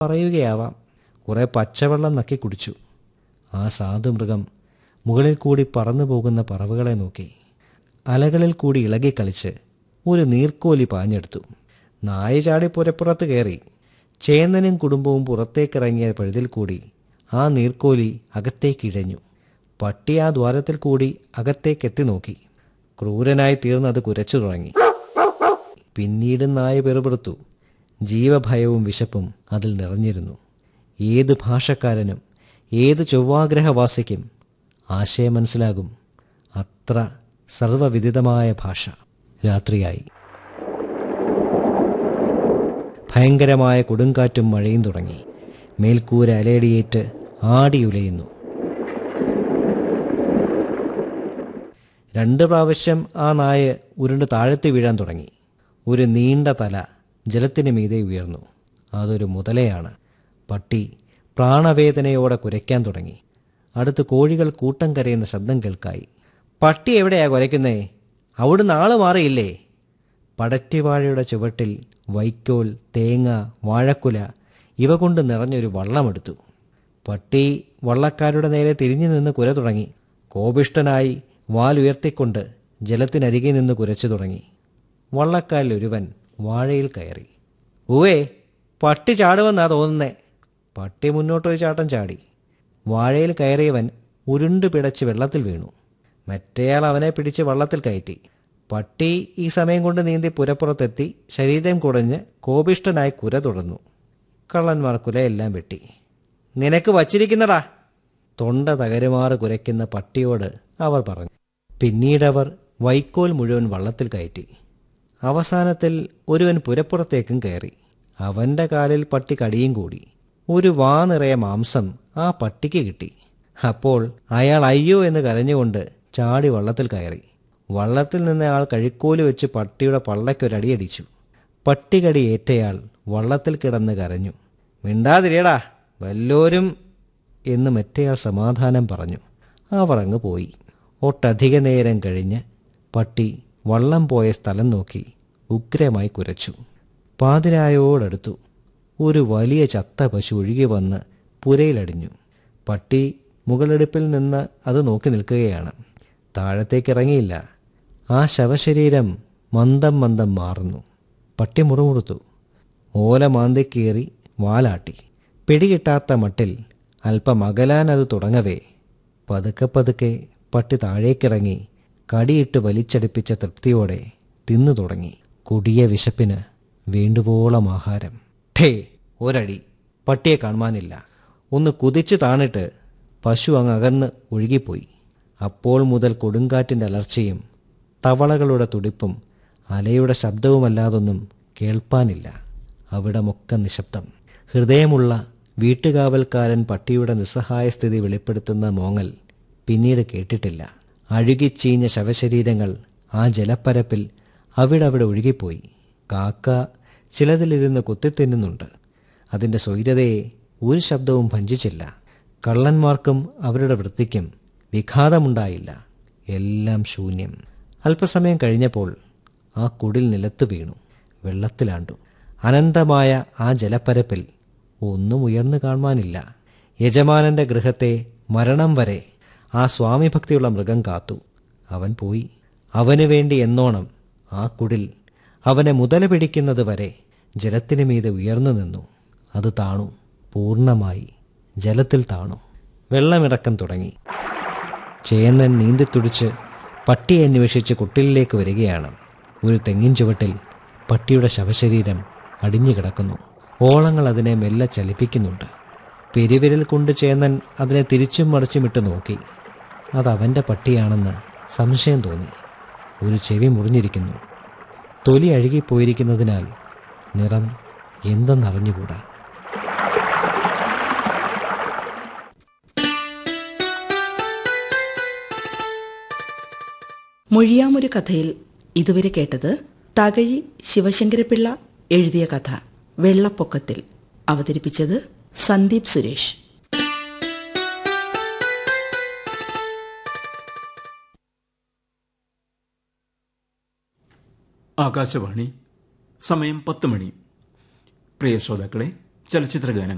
പറയുകയാവാം കുറെ പച്ചവെള്ളം നക്കി കുടിച്ചു ആ സാധുമൃഗം മുകളിൽ കൂടി പറന്നു പോകുന്ന പറവുകളെ നോക്കി അലകളിൽ കൂടി ഇളകിക്കളിച്ച് ഒരു നീർക്കോലി പാഞ്ഞെടുത്തു നായ ചാടി പുരപ്പുറത്ത് കയറി ചേന്നനും കുടുംബവും പുറത്തേക്കിറങ്ങിയ പഴുതിൽ കൂടി ആ നീർക്കോലി അകത്തേക്കിഴഞ്ഞു പട്ടി ആ ദ്വാരത്തിൽ കൂടി അകത്തേക്കെത്തി നോക്കി ക്രൂരനായി തീർന്നത് കുരച്ചു തുടങ്ങി പിന്നീട് നായ പെറുപെറുത്തു ജീവഭയവും വിശപ്പും അതിൽ നിറഞ്ഞിരുന്നു ഏത് ഭാഷക്കാരനും ഏത് ചൊവ്വാഗ്രഹവാസിക്കും ആശയം മനസ്സിലാകും അത്ര സർവവിദിതമായ ഭാഷ രാത്രിയായി ഭയങ്കരമായ കൊടുങ്കാറ്റും മഴയും തുടങ്ങി മേൽക്കൂര അലയടിയേറ്റ് ആടിയുലയുന്നു രണ്ട് പ്രാവശ്യം ആ നായ ഉരുണ്ട് താഴത്ത് വീഴാൻ തുടങ്ങി ഒരു നീണ്ട തല ജലത്തിന് മീതെ ഉയർന്നു അതൊരു മുതലയാണ് പട്ടി പ്രാണവേദനയോടെ കുരയ്ക്കാൻ തുടങ്ങി അടുത്ത് കോഴികൾ കൂട്ടം കരയുന്ന ശബ്ദം കേൾക്കായി പട്ടി എവിടെയാ കുരയ്ക്കുന്നേ അവിടുന്ന് ആള് മാറിയില്ലേ പടറ്റിവാഴയുടെ ചുവട്ടിൽ വൈക്കോൽ തേങ്ങ വാഴക്കുല ഇവ കൊണ്ട് നിറഞ്ഞൊരു വള്ളമെടുത്തു പട്ടി വള്ളക്കാരുടെ നേരെ തിരിഞ്ഞു നിന്ന് കുര തുടങ്ങി കോപിഷ്ടനായി വാലുയർത്തിക്കൊണ്ട് ജലത്തിനരികെ നിന്ന് കുരച്ചു തുടങ്ങി വള്ളക്കാരിൽ ഒരുവൻ വാഴയിൽ കയറി ഉവേ പട്ടി ചാടുവെന്നാ തോന്നുന്നേ പട്ടി മുന്നോട്ടൊരു ചാട്ടം ചാടി വാഴയിൽ കയറിയവൻ ഉരുണ്ടു പിടച്ച് വെള്ളത്തിൽ വീണു മറ്റേയാൾ അവനെ പിടിച്ച് വള്ളത്തിൽ കയറ്റി പട്ടി ഈ സമയം കൊണ്ട് നീന്തി പുരപ്പുറത്തെത്തി ശരീരം കുടഞ്ഞ് കോപിഷ്ടനായി കുര തുടർന്നു കള്ളന്മാർ കുലയെല്ലാം വെട്ടി നിനക്ക് വച്ചിരിക്കുന്നടാ തൊണ്ട തകരുമാറ് കുരയ്ക്കുന്ന പട്ടിയോട് അവർ പറഞ്ഞു പിന്നീടവർ വൈക്കോൽ മുഴുവൻ വള്ളത്തിൽ കയറ്റി അവസാനത്തിൽ ഒരുവൻ പുരപ്പുറത്തേക്കും കയറി അവന്റെ കാലിൽ പട്ടി കടിയും കൂടി ഒരു വാ നിറയെ മാംസം ആ പട്ടിക്ക് കിട്ടി അപ്പോൾ അയാൾ അയ്യോ എന്ന് കരഞ്ഞുകൊണ്ട് ചാടി വള്ളത്തിൽ കയറി വള്ളത്തിൽ നിന്ന് ആൾ കഴിക്കോല് വെച്ച് പട്ടിയുടെ പള്ളയ്ക്കൊരടിയടിച്ചു പട്ടികടി ഏറ്റയാൾ വള്ളത്തിൽ കിടന്ന് കരഞ്ഞു മിണ്ടാതിരിയടാ വല്ലോരും എന്ന് മറ്റേയാൾ സമാധാനം പറഞ്ഞു അവർ അങ്ങ് പോയി ഒട്ടധിക നേരം കഴിഞ്ഞ് പട്ടി വള്ളം പോയ സ്ഥലം നോക്കി ഉഗ്രമായി കുരച്ചു പാതിരായോടടുത്തു ഒരു വലിയ ചത്ത പശു ഒഴുകി വന്ന് പുരയിലടിഞ്ഞു പട്ടി മുകളെടുപ്പിൽ നിന്ന് അത് നോക്കി നിൽക്കുകയാണ് താഴത്തേക്ക് ഇറങ്ങിയില്ല ആ ശവശരീരം മന്ദം മന്ദം മാറുന്നു പട്ടി മുറുമുറുത്തു ഓല മാന്തിക്കേറി വാലാട്ടി പിടികിട്ടാത്ത മട്ടിൽ അല്പം അകലാൻ അത് തുടങ്ങവേ പതുക്കെ പതുക്കെ പട്ടി താഴേക്കിറങ്ങി കടിയിട്ട് വലിച്ചടിപ്പിച്ച തൃപ്തിയോടെ തിന്നു തുടങ്ങി കൊടിയ വിശപ്പിന് വേണ്ടുവോളം ആഹാരം ഠേ ഒരടി പട്ടിയെ കാണുവാനില്ല ഒന്ന് കുതിച്ചു താണിട്ട് പശു അങ്ങ് അകന്ന് ഒഴുകിപ്പോയി അപ്പോൾ മുതൽ കൊടുങ്കാറ്റിൻ്റെ അലർച്ചയും തവളകളുടെ തുടിപ്പും അലയുടെ ശബ്ദവുമല്ലാതൊന്നും കേൾപ്പാനില്ല അവിടമൊക്കെ നിശബ്ദം ഹൃദയമുള്ള വീട്ടുകാവൽക്കാരൻ പട്ടിയുടെ നിസ്സഹായ സ്ഥിതി വെളിപ്പെടുത്തുന്ന മോങ്ങൽ പിന്നീട് കേട്ടിട്ടില്ല അഴുകിച്ചീഞ്ഞ ശവശരീരങ്ങൾ ആ ജലപ്പരപ്പിൽ അവിടവിടെ ഒഴുകിപ്പോയി കാക്ക ചിലതിലിരുന്ന് കുത്തിത്തിന്നുന്നുണ്ട് അതിൻ്റെ സ്വൈരതയെ ഒരു ശബ്ദവും ഭഞ്ചിച്ചില്ല കള്ളന്മാർക്കും അവരുടെ വൃത്തിക്കും വിഘാതമുണ്ടായില്ല എല്ലാം ശൂന്യം അല്പസമയം കഴിഞ്ഞപ്പോൾ ആ കുടിൽ നിലത്ത് വീണു വെള്ളത്തിലാണ്ടു അനന്തമായ ആ ജലപ്പരപ്പിൽ ഒന്നും ഉയർന്നു കാണുവാനില്ല യജമാനന്റെ ഗൃഹത്തെ മരണം വരെ ആ സ്വാമിഭക്തിയുള്ള മൃഗം കാത്തു അവൻ പോയി അവനു വേണ്ടി എന്നോണം ആ കുടിൽ അവനെ മുതല പിടിക്കുന്നത് വരെ ജലത്തിനു മീതെ ഉയർന്നു നിന്നു അത് താണു പൂർണ്ണമായി ജലത്തിൽ താണു വെള്ളമിറക്കം തുടങ്ങി ചേന്നൻ നീന്തിത്തുടിച്ച് പട്ടിയെ അന്വേഷിച്ച് കുട്ടിലിലേക്ക് വരികയാണ് ഒരു തെങ്ങിൻ ചുവട്ടിൽ പട്ടിയുടെ ശവശരീരം അടിഞ്ഞു കിടക്കുന്നു ഓളങ്ങൾ അതിനെ മെല്ലെ ചലിപ്പിക്കുന്നുണ്ട് പെരുവിരൽ കൊണ്ട് ചേന്നൻ അതിനെ തിരിച്ചും മറിച്ചും ഇട്ട് നോക്കി അത് അവൻ്റെ പട്ടിയാണെന്ന് സംശയം തോന്നി ഒരു ചെവി മുറിഞ്ഞിരിക്കുന്നു തൊലി അഴുകിപ്പോയിരിക്കുന്നതിനാൽ നിറം എന്തെന്നറിഞ്ഞുകൂടാ മൊഴിയാമൊരു കഥയിൽ ഇതുവരെ കേട്ടത് തകഴി ശിവശങ്കരപിള്ള എഴുതിയ കഥ വെള്ളപ്പൊക്കത്തിൽ അവതരിപ്പിച്ചത് സന്ദീപ് സുരേഷ് ആകാശവാണി സമയം പത്ത് മണി പ്രിയ ശ്രോതാക്കളെ ചലച്ചിത്ര ഗാനങ്ങൾ